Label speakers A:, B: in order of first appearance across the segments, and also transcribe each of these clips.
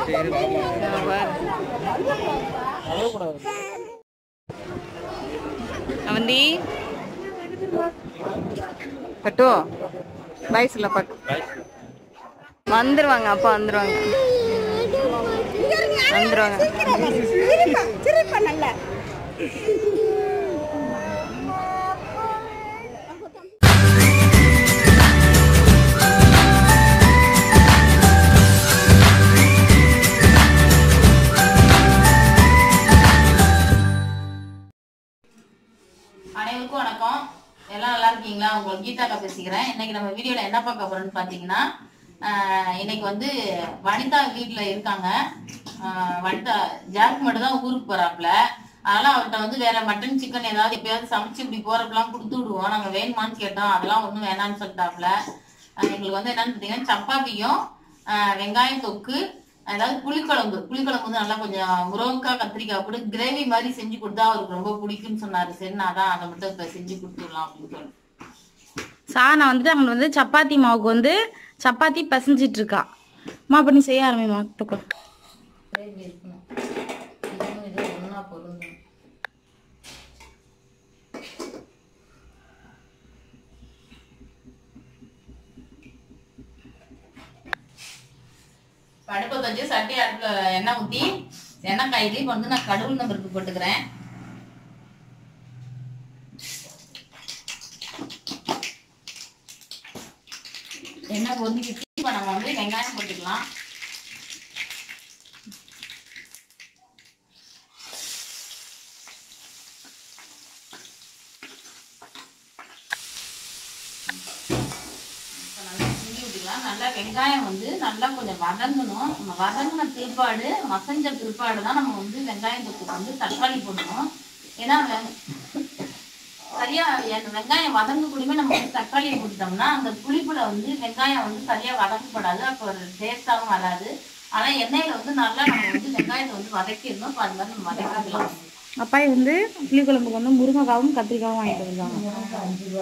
A: அவந்தி பட்டு பாய் சொல்ல பட்டு வந்துருவாங்க அப்பா வந்துருவாங்க வந்துருவாங்க
B: அனைவருக்கும் வணக்கம் எல்லாம் நல்லா இருக்கீங்களா உங்களுக்கு கீதாக்கா பேசிக்கிறேன் இன்னைக்கு நம்ம வீடியோல என்ன பார்க்க போறோம்னு பாத்தீங்கன்னா ஆஹ் இன்னைக்கு வந்து வனிதா வீட்ல இருக்காங்க ஆஹ் வனிதா ஜாக் மட்டும் தான் ஊருக்கு போறாப்ல அதனால அவர்கிட்ட வந்து வேற மட்டன் சிக்கன் ஏதாவது எப்பயாவது சமைச்சு இப்படி போறப்பெல்லாம் கொடுத்து விடுவோம் நாங்க வேணுமான்னு கேட்டோம் அதெல்லாம் ஒண்ணும் வேணாம்னு சொல்லிட்டாப்ல ஆஹ் எங்களுக்கு வந்து என்னன்னு பாத்தீங்கன்னா சப்பாத்தியும் ஆஹ் வெங்காய தொக்கு அதாவது புளிக்குழம்பு புளிக்குழம்பு வந்து நல்லா கொஞ்சம் முருங்கக்காய் கத்திரிக்காய் போட்டு கிரேவி மாதிரி செஞ்சு கொடுத்தா அவருக்கு ரொம்ப பிடிக்கும்னு சொன்னாரு சரி நான் தான் அதை மட்டும் இப்ப செஞ்சு கொடுத்துடலாம் அப்படின்னு சொல்லி
C: சாணம் வந்துட்டு அவங்க வந்து சப்பாத்தி மாவுக்கு வந்து சப்பாத்தி பிசைஞ்சிட்டு இருக்கா அம்மா பண்ணி செய்ய ஆரம்பிமா தொக்கோ
B: கிரேவி இருக்கணும் இதுவும் இது ஒன்றா பொருந்தும் அடுப்பை வச்சு சட்டி அடுப்புல எண்ணெய் ஊத்தி எண்ணெய் காயுது இப்போ வந்து நான் கடவுள் நம்பருக்கு போட்டுக்கிறேன் எண்ணெய் பொந்திக்கிட்டு இப்போ நம்ம வந்து வெங்காயம் போட்டுக்கலாம் இப்ப நல்லா கிண்டி விட்டுக்கலாம் நல்லா வெங்காயம் வந்து நல்லா கொஞ்சம் வதங்கணும் நம்ம வதங்கின பிற்பாடு மசஞ்ச பிற்பாடு தான் நம்ம வந்து வெங்காயம் தொக்கு வந்து தக்காளி போடணும் ஏன்னா வெ- சரியா அந்த வெங்காயம் வதங்கக்கூடியமே நம்ம வந்து தக்காளியை போட்டுட்டோம்னா அந்த புளிப்புல வந்து வெங்காயம் வந்து சரியா வதங்கப்படாது அப்போ ஒரு டேஸ்டாகவும் வராது ஆனா எண்ணெயில வந்து நல்லா நம்ம வந்து வெங்காயத்தை வந்து வதக்கிடணும் இப்போ அது மாதிரி நம்ம வதக்கிக்கலாம்
C: அப்பாய் வந்து புளிக்குழம்புக்கு வந்து முருங்கைக்காவும் கத்திரிக்காவும் வாங்கிட்டு வந்தாங்க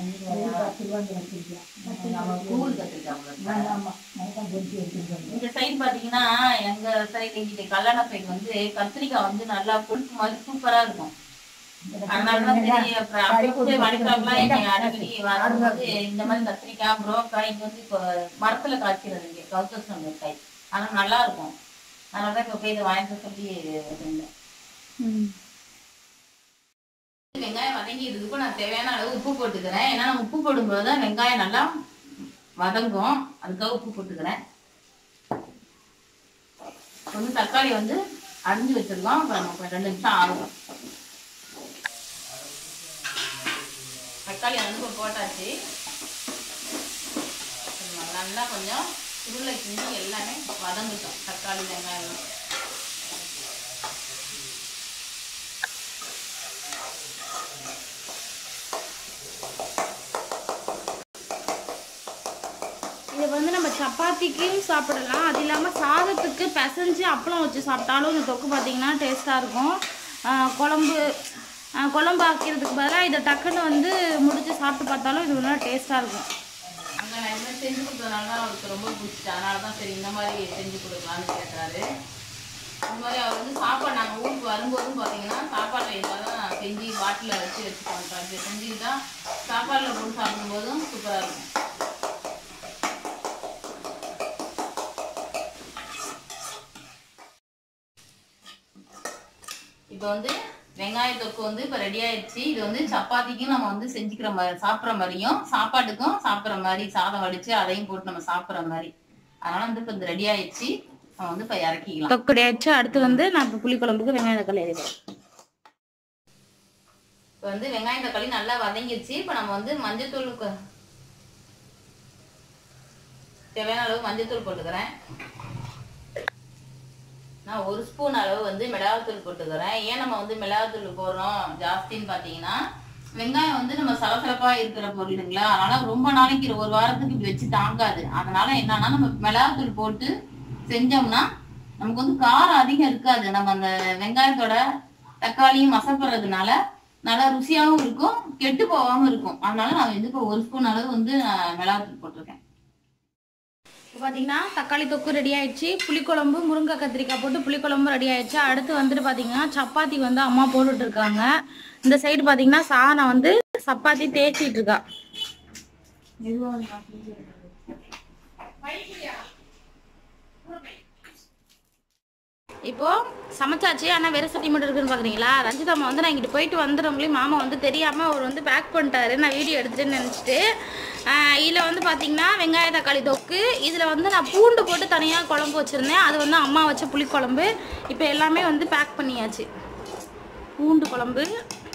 B: கூழ் கத்திரிக்காய் இந்த சைடு பாத்தீங்கன்னா எங்க சைடு இங்க கல்யாண சைடு வந்து கத்திரிக்காய் வந்து நல்லா கொழுப்பு மாதிரி சூப்பரா இருக்கும் அதனாலதான் சரி அப்புறம் அப்பவே வடிக்கிறப்பெல்லாம் என்னை அடிக்கடி வரும்போது இந்த மாதிரி கத்திரிக்காய் புரோக்காய் இங்க வந்து இப்போ மரத்துல காய்க்கிறது இங்க கவுத்தசம் காய் ஆனா நல்லா இருக்கும் அதனாலதான் இப்ப போய் இதை வாங்கிட்டு சொல்லி வச்சிருந்தேன்
C: ம்.
B: வெங்காயம் வதங்கி இதுக்கு நான் தேவையான அளவு உப்பு போட்டுக்கிறேன் ஏன்னா நம்ம உப்பு போடும்போது தான் வெங்காயம் நல்லா வதங்கும் அதுக்காக உப்பு போட்டுக்கிறேன் இப்ப வந்து தக்காளி வந்து அரிஞ்சு வச்சிருக்கோம் இப்ப நம்ம ரெண்டு நிமிஷம் ஆகும் தக்காளி வந்து இப்ப போட்டாச்சு நம்ம நல்லா கொஞ்சம் உருளை கிண்டி எல்லாமே வதங்கட்டும் தக்காளி வெங்காயம்
C: இது வந்து நம்ம சப்பாத்திக்கும் சாப்பிடலாம் அது இல்லாமல் சாதத்துக்கு பிசைஞ்சு அப்பளம் வச்சு சாப்பிட்டாலும் இந்த தொக்கு பார்த்தீங்கன்னா டேஸ்ட்டாக இருக்கும் ஆஹ் குழம்பு ஆஹ் குழம்பு ஆக்கிறதுக்கு பதிலாக இதை டக்குன்னு வந்து முடிச்சு சாப்பிட்டு பார்த்தாலும் இது நல்லா டேஸ்ட்டாக இருக்கும்
B: அங்க நான் இந்த மாதிரி செஞ்சு கொடுத்ததுனால தான் அவருக்கு ரொம்ப பிடிச்சிச்சு அதனால தான் சரி இந்த மாதிரி செஞ்சு கொடுக்கலான்னு கேட்டாரு இந்த மாதிரி அவர் வந்து சாப்பாடு நாங்கள் ஊருக்கு வரும்போதும் பார்த்தீங்கன்னா சாப்பாட்டில் இதெல்லாம் செஞ்சு பாட்டிலில் வச்சு வச்சுக்கோம் அப்படி செஞ்சுக்கிட்டா சாப்பாட்டில் போட்டு சாப்பிடும்போதும் சூப்பராக இருக்கும் இப்போ வந்து வெங்காய தொக்கு வந்து இப்போ ரெடி ஆயிடுச்சு இது வந்து சப்பாத்திக்கும் நம்ம வந்து செஞ்சுக்கிற மாதிரி சாப்பிட்ற மாதிரியும் சாப்பாட்டுக்கும் சாப்பிட்ற மாதிரி சாதம் வடிச்சு அதையும் போட்டு நம்ம சாப்பிட்ற மாதிரி அதனால வந்து இப்போ இந்த ரெடி ஆயிடுச்சு நம்ம வந்து இப்போ இறக்கிக்கலாம்
C: தொக்கு ஆயிடுச்சு அடுத்து வந்து நான் இப்போ புளிக்குழம்புக்கு வெங்காயம் தக்காளி எழுதுறேன்
B: இப்போ வந்து வெங்காயம் தக்காளி நல்லா வதங்கிடுச்சு இப்போ நம்ம வந்து மஞ்சத்தூளுக்கு தேவையான அளவு மஞ்சத்தூள் போட்டுக்கிறேன் நான் ஒரு ஸ்பூன் அளவு வந்து மிளகாத்தூள் போட்டுக்கிறேன் ஏன் நம்ம வந்து மிளகாத்தூள் போடுறோம் ஜாஸ்தின்னு பார்த்தீங்கன்னா வெங்காயம் வந்து நம்ம சலசலப்பா இருக்கிற பொருளுங்களா அதனால ரொம்ப நாளைக்கு ஒரு வாரத்துக்கு இப்படி வச்சு தாங்காது அதனால என்னன்னா நம்ம மிளகாத்தூள் போட்டு செஞ்சோம்னா நமக்கு வந்து காரம் அதிகம் இருக்காது நம்ம அந்த வெங்காயத்தோட தக்காளியும் மசப்படுறதுனால நல்லா ருசியாவும் இருக்கும் கெட்டு போகாம இருக்கும் அதனால நான் வந்து இப்போ ஒரு ஸ்பூன் அளவு வந்து நான் மிளகாத்தூள் போட்டிருக்கேன்
C: இப்போ பார்த்தீங்கன்னா தக்காளி தொக்கு ரெடி ஆயிடுச்சு புளிக்குழம்பு முருங்கை கத்திரிக்காய் போட்டு புளிக்குழம்பு ரெடி ஆயிடுச்சு அடுத்து வந்துட்டு பார்த்தீங்கன்னா சப்பாத்தி வந்து அம்மா போட்டுட்டு இருக்காங்க இந்த சைடு பார்த்தீங்கன்னா சாணம் வந்து சப்பாத்தி தேய்ச்சிட்டு இருக்கா இப்போ சமைச்சாச்சு ஆனால் வெறும் சட்டி மட்டும் இருக்குன்னு பார்க்குறீங்களா ரஞ்சிதாம்மா வந்து நான் இங்கிட்டு போயிட்டு வந்துடுறவங்களையும் மாமா வந்து தெரியாமல் அவர் வந்து பேக் பண்ணிட்டாரு நான் வீடியோ எடுத்துட்டேன்னு நினச்சிட்டு இதில் வந்து பார்த்தீங்கன்னா வெங்காய தக்காளி தொக்கு இதில் வந்து நான் பூண்டு போட்டு தனியாக குழம்பு வச்சுருந்தேன் அது வந்து அம்மா வச்ச புளிக்குழம்பு இப்போ எல்லாமே வந்து பேக் பண்ணியாச்சு பூண்டு குழம்பு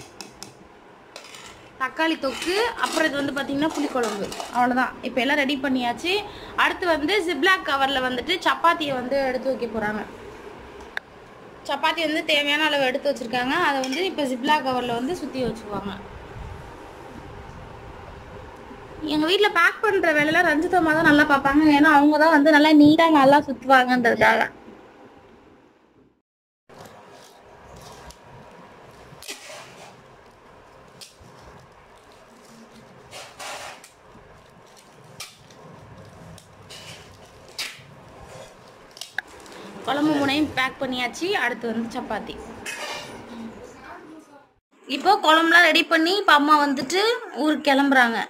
C: தக்காளி தொக்கு அப்புறம் இது வந்து பார்த்தீங்கன்னா புளிக்குழம்பு அவ்வளோதான் இப்போ எல்லாம் ரெடி பண்ணியாச்சு அடுத்து வந்து ஜிப்லாக் கவரில் வந்துட்டு சப்பாத்தியை வந்து எடுத்து வைக்க போகிறாங்க சப்பாத்தி வந்து தேவையான அளவு எடுத்து வச்சுருக்காங்க அதை வந்து இப்போ ஜிப்லா கவரில் வந்து சுற்றி வச்சுக்குவாங்க எங்கள் வீட்டில் பேக் பண்ணுற வேலையெல்லாம் ரஞ்சிதமாக தான் நல்லா பார்ப்பாங்க ஏன்னா அவங்க தான் வந்து நல்லா நீட்டாக நல்லா சுற்றுவாங்கன்றதுக்காக குழம்பு முனையும் பேக் பண்ணியாச்சு அடுத்து வந்து சப்பாத்தி இப்போ குழம்புலாம் ரெடி பண்ணி இப்போ அம்மா வந்துட்டு ஊருக்கு கிளம்புறாங்க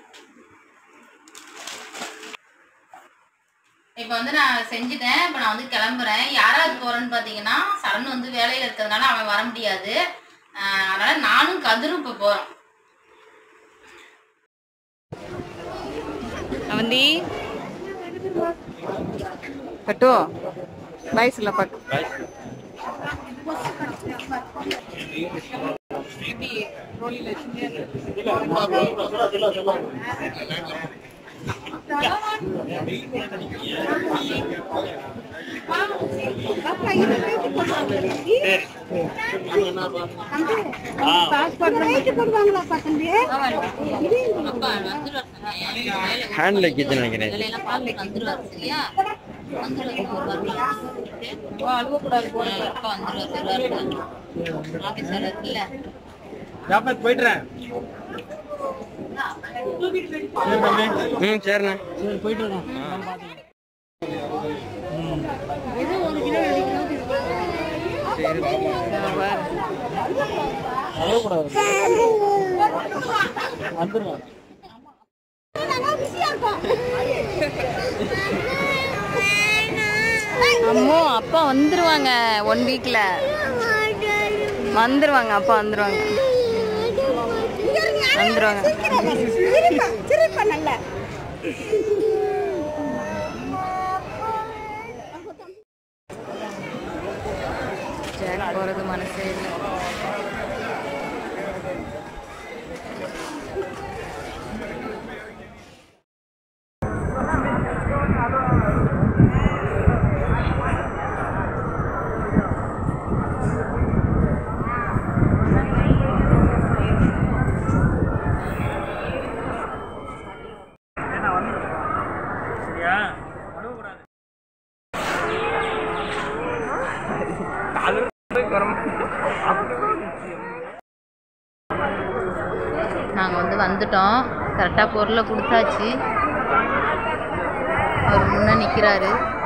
B: இப்போ வந்து நான் செஞ்சுட்டேன் இப்போ நான் வந்து கிளம்புறேன் யாராவது போறேன்னு பார்த்தீங்கன்னா சரண் வந்து வேலையில இருக்கிறதுனால அவன் வர முடியாது ஆஹ் அதனால நானும் கதிரும் இப்போ போறோம்
A: அவந்தி பட்டு பாய் சொல்ல பட்டு
B: அப்பா வந்துருவார்
D: ஹேண்ட் லக்கேஜ் நினைக்கிறேன்
B: வேலையெல்லாம் பார்த்து வந்துருவார் சரியா வந்துருவார்
A: அழுவக்கூடாது
B: அப்பா வந்துருவார் ஆஃபீஸர் இருக்குல்ல
D: ஜாபத் போயிட்டுறேன் ம் சரிண்ணே
A: அம்மோ அப்பா வந்துருவாங்க ஒன் வீக்ல வந்துருவாங்க அப்பா வந்துருவாங்க வந்துருவாங்க ஜாக் போறது மனசே இல்லை
B: நாங்கள் வந்து வந்துட்டோம் கரெக்டாக பொருளை கொடுத்தாச்சு அவர் முன்னே நிற்கிறாரு